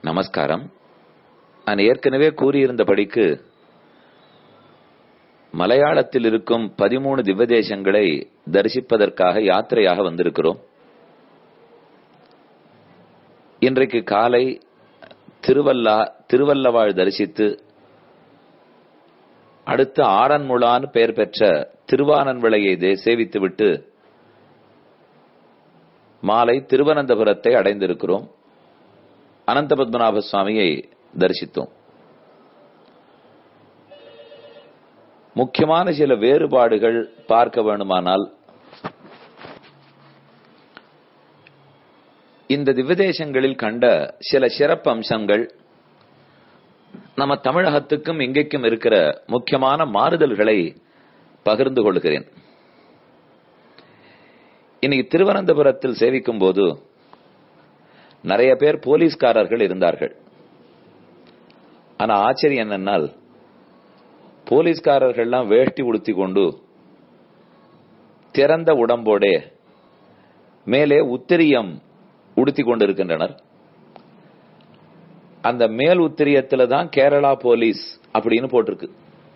நமஸ்காரம் நான் ஏற்கனவே கூறியிருந்தபடிக்கு மலையாளத்தில் இருக்கும் பதிமூணு திவ்வதேசங்களை தரிசிப்பதற்காக யாத்திரையாக வந்திருக்கிறோம் இன்றைக்கு காலை திருவல்லா திருவல்லவாழ் தரிசித்து அடுத்து ஆரன்முளான் பெயர் பெற்ற திருவானன்விளையை சேவித்துவிட்டு மாலை திருவனந்தபுரத்தை அடைந்திருக்கிறோம் அனந்த பத்மநாப சுவாமியை தரிசித்தோம் முக்கியமான சில வேறுபாடுகள் பார்க்க வேணுமானால் இந்த திவ்யதேசங்களில் கண்ட சில சிறப்பு அம்சங்கள் நம்ம தமிழகத்துக்கும் இங்கேக்கும் இருக்கிற முக்கியமான மாறுதல்களை பகிர்ந்து கொள்கிறேன் இன்னைக்கு திருவனந்தபுரத்தில் சேவிக்கும் போது நிறைய பேர் போலீஸ்காரர்கள் இருந்தார்கள் ஆனா ஆச்சரியம் என்னன்னால் போலீஸ்காரர்கள்லாம் வேஷ்டி உடுத்தி கொண்டு திறந்த உடம்போடே மேலே உத்திரியம் உடுத்தி கொண்டிருக்கின்றனர் அந்த மேல் உத்திரியத்துல தான் கேரளா போலீஸ் அப்படின்னு போட்டிருக்கு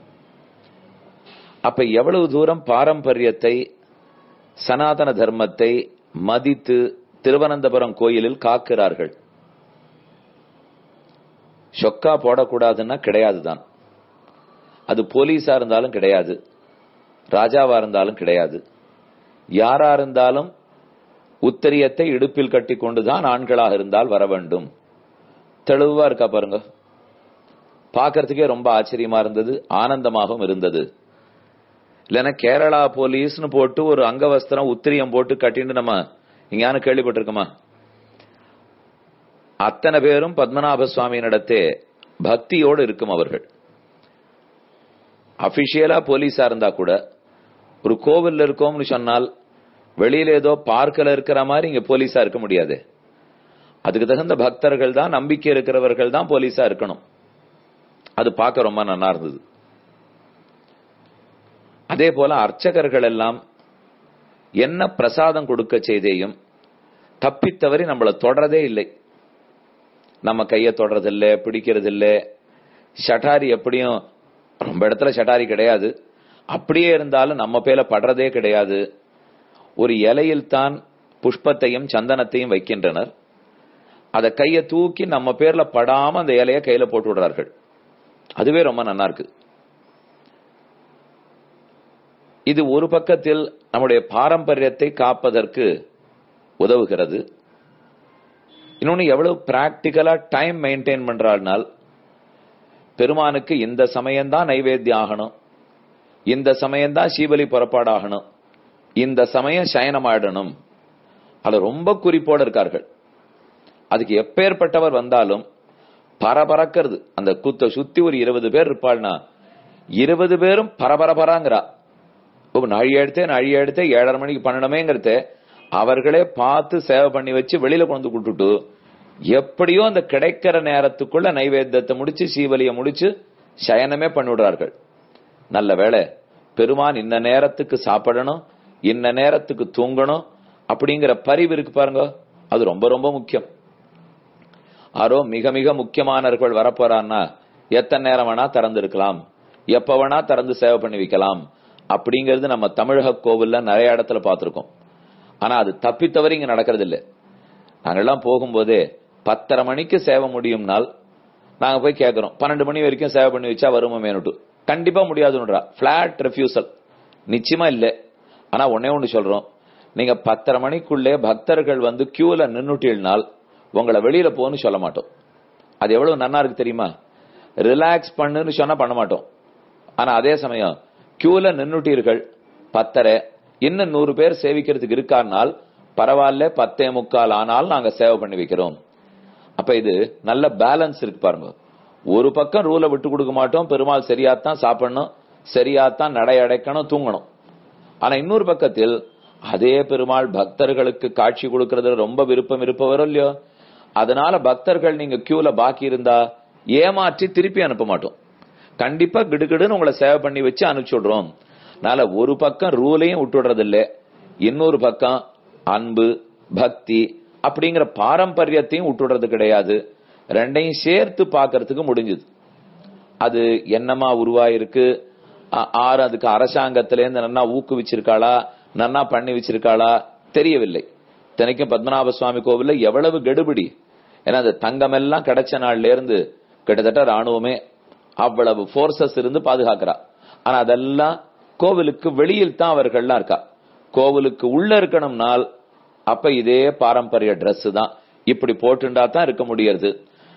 அப்ப எவ்வளவு தூரம் பாரம்பரியத்தை சனாதன தர்மத்தை மதித்து திருவனந்தபுரம் கோயிலில் காக்கிறார்கள் சொக்கா போடக்கூடாதுன்னா கிடையாதுதான் அது போலீஸா இருந்தாலும் கிடையாது ராஜாவா இருந்தாலும் கிடையாது யாரா இருந்தாலும் உத்தரியத்தை இடுப்பில் கட்டி கொண்டுதான் ஆண்களாக இருந்தால் வர வேண்டும் தெளிவா இருக்கா பாருங்க பாக்கிறதுக்கே ரொம்ப ஆச்சரியமா இருந்தது ஆனந்தமாகவும் இருந்தது இல்லைன்னா கேரளா போலீஸ்னு போட்டு ஒரு அங்கவஸ்திரம் உத்திரியம் போட்டு கட்டிட்டு நம்ம இங்கானு கேள்விப்பட்டிருக்கோமா அத்தனை பேரும் பத்மநாப சுவாமியினிடத்தே பக்தியோடு இருக்கும் அவர்கள் அபிஷியலா போலீஸா இருந்தா கூட ஒரு கோவில்ல இருக்கோம்னு சொன்னால் வெளியில ஏதோ பார்க்கல இருக்கிற மாதிரி இங்க போலீஸா இருக்க முடியாது அதுக்கு தகுந்த பக்தர்கள் தான் நம்பிக்கை இருக்கிறவர்கள் தான் போலீஸா இருக்கணும் அது பார்க்க ரொம்ப நல்லா இருந்தது அதே போல அர்ச்சகர்கள் எல்லாம் என்ன பிரசாதம் கொடுக்க செய்தேயும் தப்பித்தவரை நம்மள தொடரதே இல்லை நம்ம கைய தொடறதில்ல பிடிக்கிறது இல்ல ஷட்டாரி எப்படியும் ரொம்ப இடத்துல ஷட்டாரி கிடையாது அப்படியே இருந்தாலும் நம்ம பேல படுறதே கிடையாது ஒரு இலையில் தான் புஷ்பத்தையும் சந்தனத்தையும் வைக்கின்றனர் அதை கைய தூக்கி நம்ம பேர்ல படாம அந்த இலைய கையில போட்டு விடுறார்கள் அதுவே ரொம்ப நல்லா இருக்கு இது ஒரு பக்கத்தில் நம்முடைய பாரம்பரியத்தை காப்பதற்கு உதவுகிறது இன்னொன்னு எவ்வளவு பிராக்டிக்கலா டைம் மெயின்டைன் பண்றாள்னால் பெருமானுக்கு இந்த சமயம்தான் நைவேத்தியம் ஆகணும் இந்த சமயம்தான் சீபலி புறப்பாடாகணும் இந்த சமயம் சயனமாடணும் அது ரொம்ப குறிப்போடு இருக்கார்கள் அதுக்கு எப்பேற்பட்டவர் வந்தாலும் பரபரக்கிறது அந்த கூத்த சுத்தி ஒரு இருபது பேர் இருப்பாள்னா இருபது பேரும் பரபரபராங்கிறா நழி எடுத்தே நழி எடுத்தே ஏழரை மணிக்கு பண்ணணுமேங்கிறத அவர்களே பார்த்து சேவை பண்ணி வச்சு வெளியில கொண்டு கொடுத்துட்டு எப்படியோ அந்த கிடைக்கிற நேரத்துக்குள்ள நைவேத்தியத்தை முடிச்சு சீவலிய முடிச்சு சயனமே பண்ணிவிடுறார்கள் நல்ல வேலை பெருமான் இந்த நேரத்துக்கு சாப்பிடணும் இந்த நேரத்துக்கு தூங்கணும் அப்படிங்கிற பரிவு இருக்கு பாருங்க அது ரொம்ப ரொம்ப முக்கியம் யாரோ மிக மிக முக்கியமானவர்கள் வரப்போறான்னா எத்தனை நேரம் வேணா திறந்து இருக்கலாம் எப்ப வேணா திறந்து சேவை பண்ணி வைக்கலாம் அப்படிங்கிறது நம்ம தமிழக கோவில்ல நிறைய இடத்துல பார்த்திருக்கோம் ஆனா அது தப்பித்தவரை இங்க நடக்கிறது இல்ல நாங்கெல்லாம் போகும்போதே பத்தரை மணிக்கு சேவை முடியும்னால் நாங்க போய் கேட்கிறோம் பன்னெண்டு மணி வரைக்கும் சேவை பண்ணி வச்சா வருமா மேனுட்டு கண்டிப்பா முடியாதுன்றா பிளாட் ரெஃப்யூசல் நிச்சயமா இல்ல ஆனா ஒன்னே ஒண்ணு சொல்றோம் நீங்க பத்தரை மணிக்குள்ளே பக்தர்கள் வந்து கியூல நின்னுட்டீழ்னால் உங்களை வெளியில போன்னு சொல்ல மாட்டோம் அது எவ்வளவு நன்னா இருக்கு தெரியுமா ரிலாக்ஸ் பண்ணுன்னு சொன்னா பண்ண மாட்டோம் ஆனா அதே சமயம் கியூல நின்னுட்டீர்கள் பத்தரை இன்னும் நூறு பேர் சேவிக்கிறதுக்கு இருக்கானால் பரவாயில்ல பத்தே முக்கால் ஆனால் நாங்க சேவை பண்ணி வைக்கிறோம் அப்ப இது நல்ல பேலன்ஸ் இருக்கு பாருங்க ஒரு பக்கம் ரூலை விட்டு கொடுக்க மாட்டோம் பெருமாள் சரியாத்தான் சாப்பிடணும் சரியாத்தான் நடை அடைக்கணும் தூங்கணும் ஆனா இன்னொரு பக்கத்தில் அதே பெருமாள் பக்தர்களுக்கு காட்சி கொடுக்கறது ரொம்ப விருப்பம் இருப்பவரோ இல்லையோ அதனால பக்தர்கள் நீங்க கியூல பாக்கி இருந்தா ஏமாற்றி திருப்பி அனுப்ப மாட்டோம் கண்டிப்பா கிடுகிடுன்னு உங்களை சேவை பண்ணி வச்சு அனுப்பிச்சு விடுறோம் அதனால ஒரு பக்கம் ரூலையும் விட்டுடுறது இல்ல இன்னொரு பக்கம் அன்பு பக்தி அப்படிங்கிற பாரம்பரியத்தையும் விட்டுடுறது கிடையாது ரெண்டையும் சேர்த்து பார்க்கறதுக்கு முடிஞ்சது அது என்னமா உருவாயிருக்கு ஆ- ஆறு அதுக்கு அரசாங்கத்தில இருந்து நன்னா ஊக்குவிச்சிருக்காளா நன்னா பண்ணி வச்சிருக்காளா தெரியவில்லை தினைக்கும் பத்மநாப சுவாமி கோவில்ல எவ்வளவு கெடுபிடி ஏன்னா அந்த தங்கம் எல்லாம் கிடைச்ச நாள்ல இருந்து கிட்டத்தட்ட ராணுவமே அவ்வளவு போர்சஸ் இருந்து பாதுகாக்கிறா ஆனா அதெல்லாம் கோவிலுக்கு வெளியில் தான் அவர்கள்லாம் இருக்கா கோவிலுக்கு உள்ள இருக்கணும்னால் அப்ப இதே பாரம்பரிய Dress தான் இப்படி போட்டுண்டா தான் இருக்க முடியறது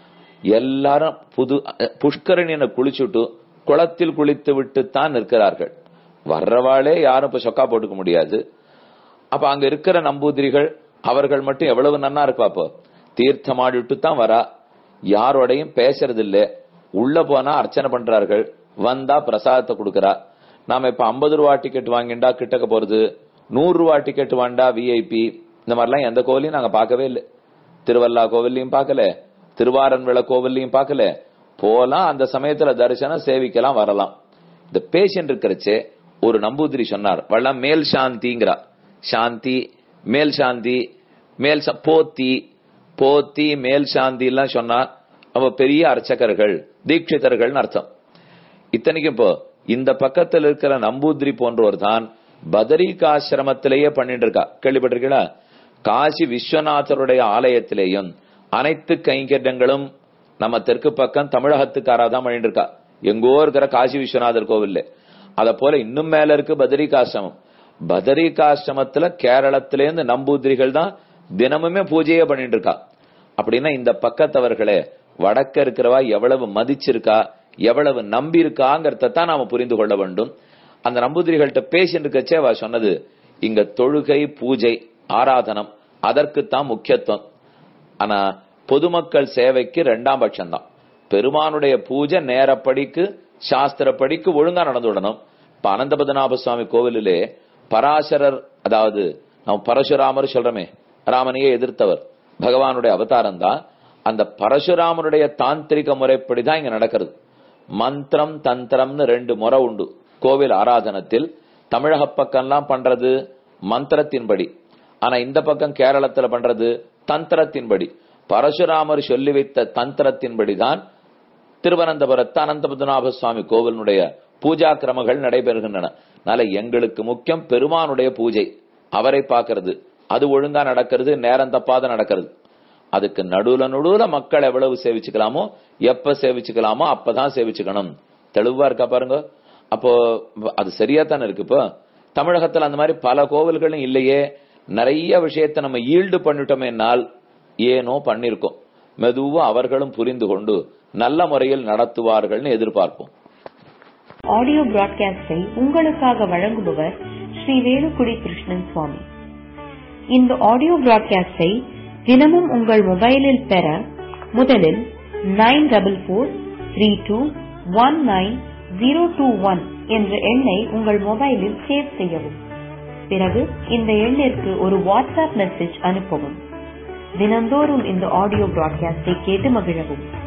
எல்லாரும் புது அஹ், புஷ்கரணியில குளிச்சுட்டு குளத்தில் குளித்து விட்டு தான் நிற்கிறார்கள் வர்றவாளே யாரும் இப்ப சொக்கா போட்டுக்க முடியாது அப்ப அங்க இருக்கிற நம்பூதிரிகள் அவர்கள் மட்டும் எவ்வளவு நன்னா இருப்பா அப்போ தீர்த்தமாடிட்டு தான் வரா யாரோடையும் பேசுறது இல்ல உள்ள போனா அர்ச்சனை பண்றார்கள் வந்தா பிரசாதத்தை கொடுக்கறா நாம இப்ப ஐம்பது ரூபா டிக்கெட் வாங்கிண்டா கிட்டக்க போறது நூறு ரூபா டிக்கெட் வாண்டா விஐபி இந்த மாதிரிலாம் எந்த கோவிலையும் நாங்க பார்க்கவே இல்லை திருவல்லா கோவில்லையும் பார்க்கல திருவாரன்விள கோவில்லையும் பார்க்கல போலாம் அந்த சமயத்துல தரிசனம் சேவிக்கலாம் வரலாம் இந்த பேஷண்ட் இருக்கிறச்சே ஒரு நம்பூதிரி சொன்னார் வள்ளம் மேல் சாந்திங்கிறா சாந்தி மேல் சாந்தி மேல் சா- போத்தி போத்தி மேல் சாந்தி எல்லாம் சொன்னா அவ பெரிய அர்ச்சகர்கள் தீட்சிதர்கள்னு அர்த்தம் இத்தனைக்கும் இப்போ இந்த பக்கத்தில் இருக்கிற நம்பூதிரி போன்றவர் தான் பதரிகாசிரமத்திலேயே பண்ணிட்டு இருக்கா கேள்விப்பட்டிருக்கீங்களா காசி விஸ்வநாதருடைய ஆலயத்திலேயும் அனைத்து கைங்கரியங்களும் நம்ம தெற்கு பக்கம் தமிழகத்துக்காரா தான் பண்ணிட்டு இருக்கா எங்கோ இருக்கிற காசி விஸ்வநாதர் கோவில்ல அத போல இன்னும் மேல இருக்கு பதரிகாசிரமம் பதரிகாசிரமத்துல கேரளத்திலேருந்து நம்பூதிரிகள் தான் தினமுமே பூஜையே பண்ணிட்டு இருக்கா அப்படின்னா இந்த பக்கத்தவர்களே வடக்க இருக்கிறவா எவ்வளவு மதிச்சிருக்கா எவ்வளவு நம்பி இருக்காங்கிறத தான் நாம புரிந்து கொள்ள வேண்டும் அந்த நம்பூதிரிகள்கிட்ட பேசிட்டு இருக்கச்சே அவ சொன்னது இங்க தொழுகை பூஜை ஆராதனம் அதற்குத்தான் முக்கியத்துவம் ஆனா பொதுமக்கள் சேவைக்கு ரெண்டாம் பட்சம் தான் பெருமானுடைய பூஜை நேரப்படிக்கு சாஸ்திரப்படிக்கு ஒழுங்கா நடந்துவிடணும் இப்ப அனந்தபதநாப சுவாமி கோவிலிலே பராசரர் அதாவது நம்ம பரசுராமர் சொல்றோமே ராமனையே எதிர்த்தவர் பகவானுடைய அவதாரம் தான் அந்த பரசுராமருடைய தாந்திரிக முறைப்படி தான் இங்க நடக்கிறது மந்திரம் தந்திரம்னு ரெண்டு முறை உண்டு கோவில் ஆராதனத்தில் தமிழக பக்கம்லாம் பண்றது மந்திரத்தின்படி ஆனா இந்த பக்கம் கேரளத்துல பண்றது தந்திரத்தின்படி பரசுராமர் சொல்லி வைத்த தந்திரத்தின்படி தான் திருவனந்தபுரத்து அனந்தபத்மநாப சுவாமி கோவிலுடைய பூஜா கிரமங்கள் நடைபெறுகின்றன அதனால எங்களுக்கு முக்கியம் பெருமானுடைய பூஜை அவரை பார்க்கிறது அது ஒழுங்கா நடக்கிறது நேரம் தப்பாத நடக்கிறது அதுக்கு நடுவுல நடுவுல மக்கள் எவ்வளவு சேவிச்சுக்கலாமோ எப்ப சேவிச்சுக்கலாமோ அப்பதான் சேவிச்சுக்கணும் தெளிவா இருக்கா பாருங்க அப்போ அது சரியா தானே இருக்கு இப்போ தமிழகத்துல அந்த மாதிரி பல கோவில்களும் இல்லையே நிறைய விஷயத்தை நம்ம ஈல்டு பண்ணிட்டோமேனால் ஏனோ பண்ணிருக்கோம் மெதுவா அவர்களும் புரிந்து கொண்டு நல்ல முறையில் நடத்துவார்கள்னு எதிர்பார்ப்போம் ஆடியோ பிராட்காஸ்டை உங்களுக்காக வழங்குபவர் ஸ்ரீ வேலுக்குடி கிருஷ்ணன் சுவாமி இந்த ஆடியோ பிராட்காஸ்டை தினமும் உங்கள் மொபைலில் பெற முதலில் nine double four three two one nine zero two one என்ற எண்ணை உங்கள் மொபைலில் சேவ் செய்யவும் பிறகு இந்த எண்ணிற்கு ஒரு வாட்ஸ்அப் மெசேஜ் அனுப்பவும் தினந்தோறும் இந்த ஆடியோ பிராட்காஸ்டை கேட்டு மகிழவும்